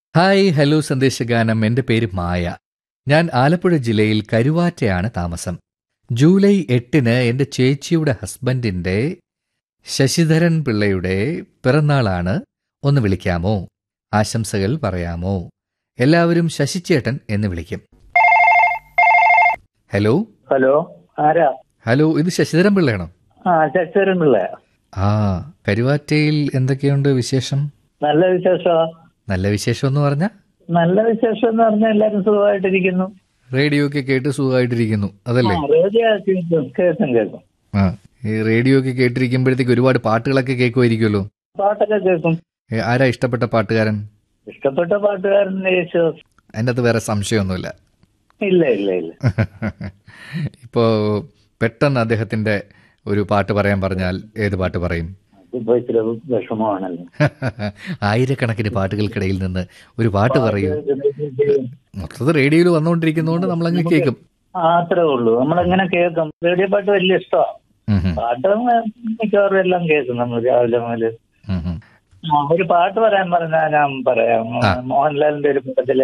Hi hello സന്ദേശഗാനം എൻ്റെ പേര് മായ ഞാൻ ആലപ്പുഴ ജില്ലയിൽ കരുവാറ്റയാണ് താമസം ജൂലൈ എട്ടിന് എൻ്റെ ചേച്ചിയുടെ ഹസ്ബൻഡിൻ്റെ ശശിധരൻ പിള്ളയുടെ പിറന്നാളാണ് ഒന്ന് വിളിക്കാമോ ആശംസകൾ പറയാമോ എല്ലാവരും ശശിച്ചേട്ടൻ എന്ന് വിളിക്കും ഹലോ ഹലോ ആരാ ഹലോ ഇത് ശശിധരൻ പിള്ളയാണോ ആ ശശിധരൻ പിള്ളയാ ആ കരുവാറ്റയിൽ എന്തൊക്കെയുണ്ട് വിശേഷം നല്ല വിശേഷമാ നല്ല വിശേഷം എന്ന് പറഞ്ഞാൽ നല്ല വിശേഷം എന്ന് പറഞ്ഞാൽ എല്ലാരും സുഖമായിട്ടിരിക്കുന്നു റേഡിയോ ഒക്കെ കേട്ട് സുഖമായിട്ടിരിക്കുന്നു അതല്ലേ ആ, റേഡിയോ കേൾക്കും കേൾക്കും കേൾക്കും ആ ഈ റേഡിയോ ഒക്കെ കേട്ടിരിക്കുമ്പോഴത്തേക്ക് ഒരുപാട് പാട്ടുകളൊക്കെ കേൾക്കുമായിരിക്കുമല്ലോ പാട്ടൊക്കെ കേൾക്കും ഏ, ആരാ ഇഷ്ടപ്പെട്ട പാട്ടുകാരൻ ഇഷ്ടപ്പെട്ട പാട്ടുകാരൻ യേശുദാസ് അതിൻ്റെ അകത്ത് വേറെ സംശയമൊന്നുമില്ല ഇല്ല ഇല്ല ഇല്ല ഇപ്പോൾ പെട്ടെന്ന് അദ്ദേഹത്തിൻ്റെ ഒരു പാട്ട് പറയാൻ പറഞ്ഞാൽ ഏത് പാട്ട് പറയും ഇപ്പൊ ഇച്ചിരി വിഷമമാണല്ലോ ആയിരക്കണക്കിന് പാട്ടുകൾക്കിടയിൽ നിന്ന് ഒരു പാട്ട് പറയൂ മൊത്തത്തിൽ റേഡിയോയിൽ വന്നുകൊണ്ടിരിക്കുന്നതുകൊണ്ട് നമ്മളങ്ങ് കേൾക്കും ആ, അത്രേ ഉള്ളൂ നമ്മളെങ്ങനെ കേൾക്കും റേഡിയോ പാട്ട് വലിയ ഇഷ്ടമാണ് ഉം ഉം. പാട്ട് മിക്കവാറും എല്ലാം കേൾക്കും നമ്മൾ രാവിലെ മുതൽ ഉം ഉം. ആ, ഒരു പാട്ട് പറയാൻ പറഞ്ഞാൽ ഞാൻ പറയാം ആ. മോഹൻലാലിന്റെ ഒരു പടത്തിലെ